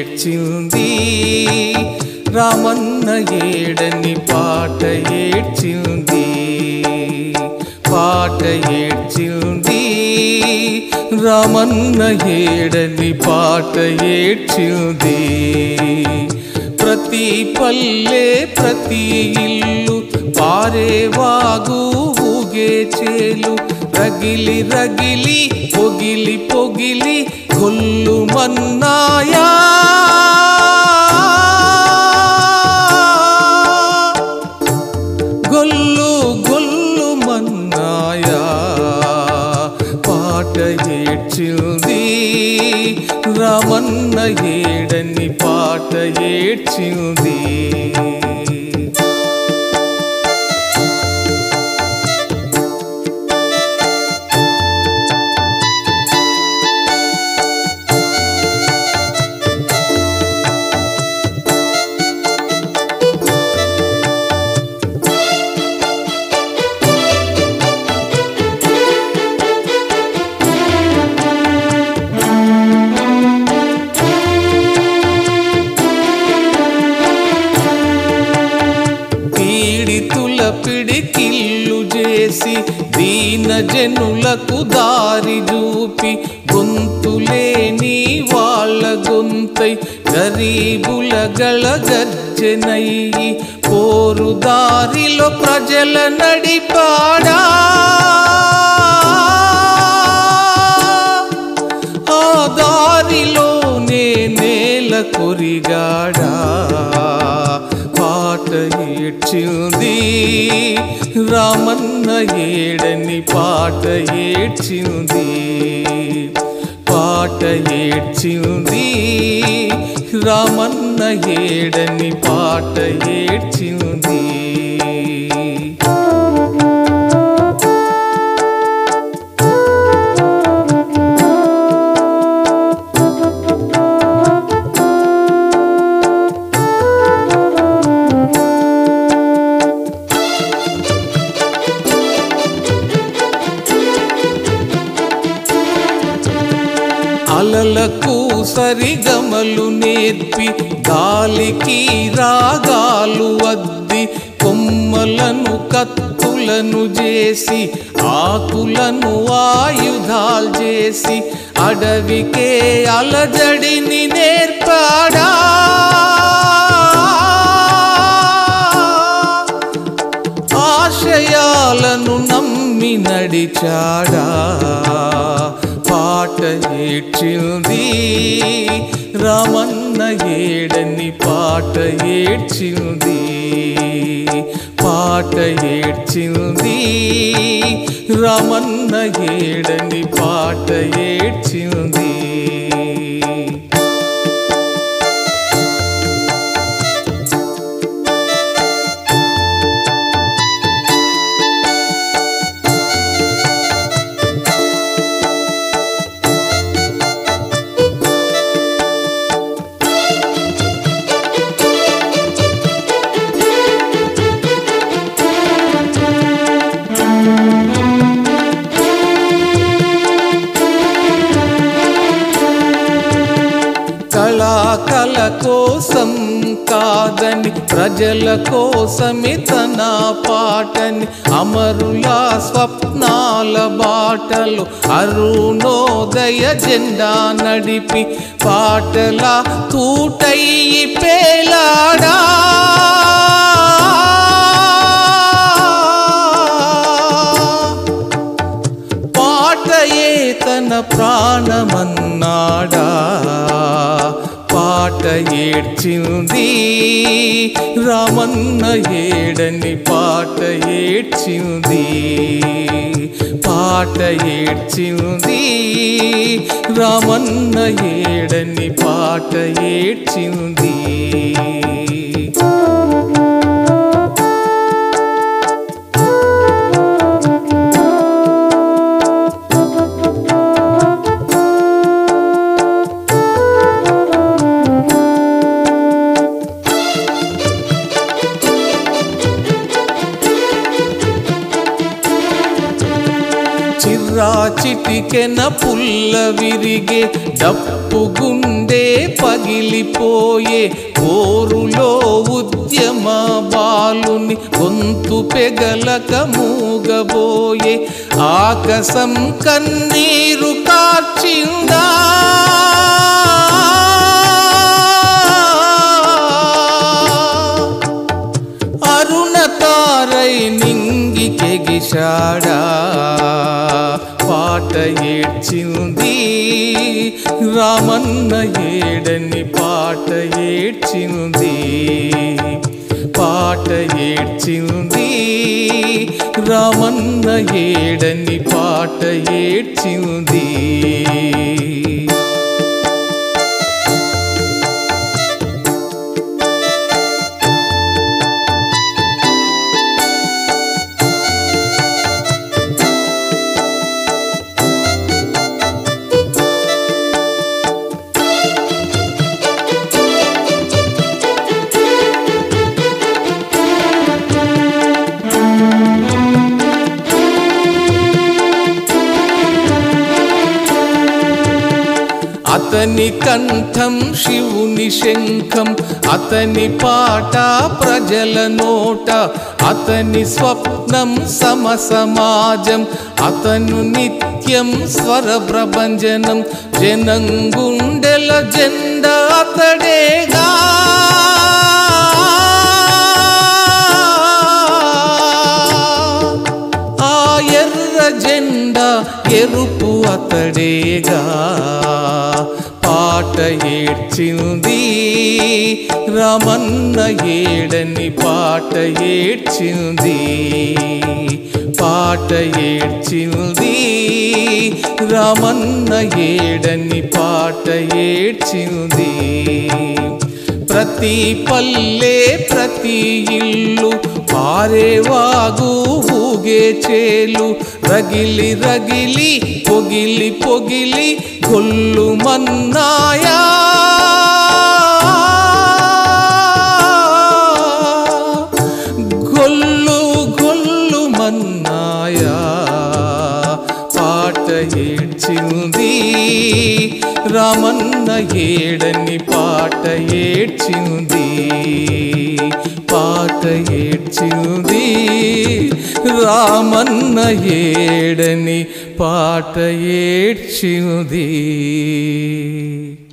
ఏడ్చింది రామన్న ఏడని పాట ఏడ్చింది పాట ఏడ్చింది రామన్న ఏడని పాట ఏడ్చింది ప్రతి పల్లె ప్రతి ఇల్లు పారేవాగు ఊగే చేలు రగిలి రగిలి పొగిలి పొగిలి గొల్లు మన్నాయా గొల్లు గొల్లు మన్నాయా పాట ఏడ్చింది రామన్న ఏడని పాట ఏడ్చింది పీడితుల పిడికిల్లు చేసి దీన జనులకు దారి చూపి గొంతులేని వాళ్ళ గొంతై గరీబుల గళ గర్జనయ్యి పోరు దారిలో ప్రజల నడిపాడా ఆ దారిలోనే నేల కొరిగాడా పాట ఏడ్చింది రామన్న ఏడని పాట ఏడ్చింది పాట ఏడ్చింది రామన్న ఏడని పాట ఏడ్చింది అలలకు సరిగమలు నేర్పి గాలికి రాగాలు అద్ది కొమ్మలను కత్తులను చేసి ఆకులను ఆయుధాలు చేసి అడవికే అలజడిని నేర్పాడా ఆశయాలను నమ్మి నడిచాడా పాట ఏడ్చింది రామన్న ఏడని పాట ఏడ్చింది పాట ఏడ్చింది రామన్న ఏడని పాట ఏడ్చింది కళాకళ కోసం కాదని ప్రజల కోసమే తన పాటని అమరుల స్వప్నాల బాటలు అరుణోదయ జెండా నడిపి పాటల తూటయ్యి పేలాడా పాటయే తన ప్రాణమన్నాడా పాట ఏడ్చింది రామన్న ఏడని పాట ఏడ్చింది పాట ఏడ్చింది రామన్న ఏడని పాట ఏడ్చింది చిర్రా చిటికెన పుల్ల విరిగే డప్పు కడుపు గుండె పగిలిపోయే పోరులో ఉద్యమ బాలుని గొంతు పెగలక మూగబోయే ఆకసం కన్నీరు కార్చిందా అరుణతారై నింగికెగిశాడా పాట ఏడ్చింది రామన్న ఏడని పాట ఏడ్చింది పాట ఏడ్చింది రామన్న ఏడని పాట ఏడ్చింది అతని కంఠం శివుని శంఖం అతని పాట ప్రజల నోట అతని స్వప్నం సమ సమాజం అతను నిత్యం స్వర ప్రభంజనం జనం గుండెల జెండ అతడేగా ఆ ఎర్ర జెండా ఎరుపు అతడేగా పాట ఏడ్చింది రమన్న ఏడని పాట ఏడ్చింది పాట ఏడ్చింది రామన్న ఏడని పాట ఏడ్చింది ప్రతి పల్లె ప్రతి ఇల్లు పారేవాగు ఊగే చేలు రగిలి రగిలి పొగిలి పొగిలి గొల్లు మన్నాయా గొల్లు గొల్లు మన్నాయా పాట ఏడ్చింది రామన్న ఏడని పాట ఏడ్చింది పాట ఏడ్చింది రామన్న ఏడని పాట ఏడ్చింది